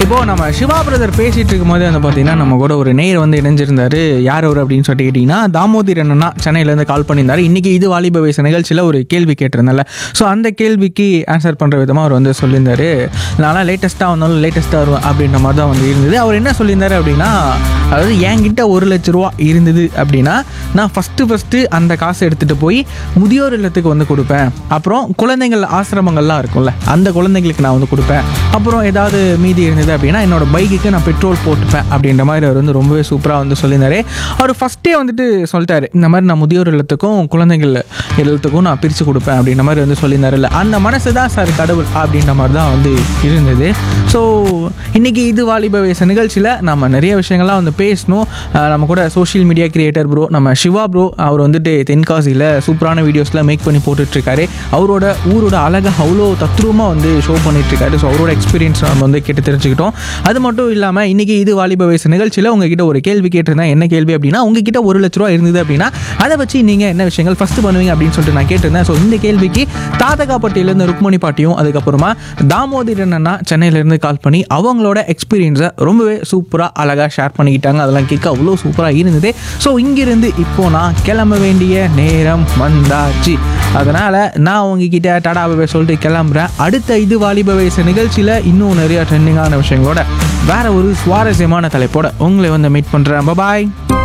இப்போ நம்ம சிவா பிரதர் பேசிட்டு இருக்கும்போது வந்து பார்த்தீங்கன்னா நம்ம கூட ஒரு நேயர் வந்து இணைஞ்சிருந்தாரு யார் அவர் அப்படின்னு சொல்லிட்டு கேட்டிங்கன்னா தாமோதர் அண்ணா சென்னையிலேருந்து கால் பண்ணியிருந்தாரு இன்னைக்கு இது வாலிப வயசு நிகழ்ச்சியில் ஒரு கேள்வி கேட்டிருந்தேன்ல ஸோ அந்த கேள்விக்கு ஆன்சர் பண்ணுற விதமாக அவர் வந்து சொல்லியிருந்தாரு நான்லாம் லேட்டஸ்ட்டாக வந்தாலும் லேட்டஸ்ட்டாக வருவேன் அப்படின்ற மாதிரி தான் வந்து இருந்தது அவர் என்ன சொல்லியிருந்தாரு அப்படின்னா அதாவது என்கிட்ட ஒரு லட்ச ரூபா இருந்தது அப்படின்னா நான் ஃபஸ்ட்டு ஃபஸ்ட்டு அந்த காசை எடுத்துகிட்டு போய் முதியோர் இல்லத்துக்கு வந்து கொடுப்பேன் அப்புறம் குழந்தைகள் ஆசிரமங்கள்லாம் இருக்கும்ல அந்த குழந்தைங்களுக்கு நான் வந்து கொடுப்பேன் அப்புறம் ஏதாவது மீதி இருந்தது அப்படின்னா என்னோட பைக்குக்கு நான் பெட்ரோல் போட்டுப்பேன் அப்படின்ற மாதிரி அவர் வந்து ரொம்பவே சூப்பராக வந்து சொல்லியிருந்தாரு அவர் ஃபஸ்ட்டே வந்துட்டு சொல்லிட்டாரு இந்த மாதிரி நான் முதியோர் இல்லத்துக்கும் குழந்தைகள் இல்லத்துக்கும் நான் பிரித்து கொடுப்பேன் அப்படின்ற மாதிரி வந்து சொல்லியிருந்தாருல்ல அந்த மனசு தான் சார் கடவுள் அப்படின்ற மாதிரி தான் வந்து இருந்தது ஸோ இன்னைக்கு இது வாலிப வயசு நிகழ்ச்சியில் நம்ம நிறைய விஷயங்கள்லாம் வந்து பேசணும் அஹ் நம்ம கூட சோஷியல் மீடியா கிரியேட்டர் ப்ரோ நம்ம சிவா ப்ரோ அவர் வந்துட்டு தென்காசியில் சூப்பரான வீடியோஸ்லாம் மேக் பண்ணி போட்டுட்ருக்காரு அவரோட ஊரோட அழகை அவ்வளோ தத்ரூபமாக வந்து ஷோ பண்ணிட்டுருக்காரு ஸோ அவரோட எக்ஸ்பீரியன்ஸ் நம்ம வந்து கேட்டு தெரிஞ்சுக்கிட்டோம் அது மட்டும் இல்லாமல் இன்றைக்கி இது வாலிப வயசு நிகழ்ச்சியில் உங்ககிட்ட ஒரு கேள்வி கேட்டிருந்தேன் என்ன கேள்வி அப்படின்னா உங்ககிட்ட ஒரு லட்ச ரூபா இருந்தது அப்படின்னா அதை வச்சு நீங்கள் என்ன விஷயங்கள் ஃபஸ்ட்டு பண்ணுவீங்க அப்படின்னு சொல்லிட்டு நான் கேட்டிருந்தேன் ஸோ இந்த கேள்விக்கு தாதகாப்பட்டியிலேருந்து ருக்மணி பாட்டியும் அதுக்கப்புறமா தாமோதரன் அண்ணா சென்னையிலேருந்து கால் பண்ணி அவங்களோட எக்ஸ்பீரியன்ஸை ரொம்பவே சூப்பராக அழகாக ஷேர் பண்ணிக்கிட்டாங்க அதெல்லாம் கேட்க அவ்வளோ சூப்பராக இருந்தது ஸோ இங்கிருந்து இப்போ நான் கிளம்ப வேண்டிய நேரம் வந்தாச்சு அதனால் நான் உங்ககிட்ட டாடாவை சொல்லிட்டு கிளம்புறேன் அடுத்த இது வாலிப வயசு நிகழ்ச்சியில் இன்னும் நிறைய ட்ரெண்டிங்கான விஷயங்களோட வேற ஒரு சுவாரஸ்யமான தலைப்போட உங்களை வந்து மீட் பண்ணுறேன் பாய்